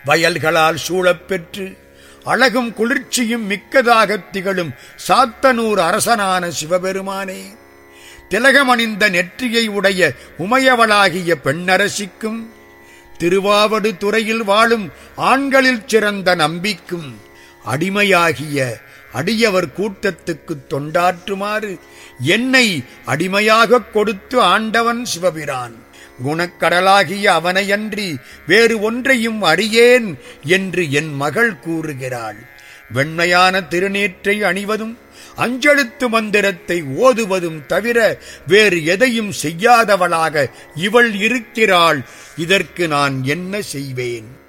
வயல்களால் சூழப் பெற்று அழகும் குளிர்ச்சியும் மிக்கதாகத் திகழும் சாத்தனூர் அரசனான சிவபெருமானே திலகமணிந்த நெற்றியை உடைய உமையவளாகிய பெண்ணரசிக்கும் திருவாவடு துறையில் வாழும் ஆண்களில் சிறந்த நம்பிக்கும் அடிமையாகிய அடியவர் கூட்டத்துக்கு தொண்டாற்றுமாறு என்னை அடிமையாகக் கொடுத்து ஆண்டவன் சிவபிரான் குணக்கடலாகிய அவனையன்றி வேறு ஒன்றையும் அறியேன் என்று என் மகள் கூறுகிறாள் வெண்மையான திருநீற்றை அணிவதும் அஞ்செழுத்து மந்திரத்தை ஓதுவதும் தவிர வேறு எதையும் செய்யாதவளாக இவள் இருக்கிறாள் இதற்கு நான் என்ன செய்வேன்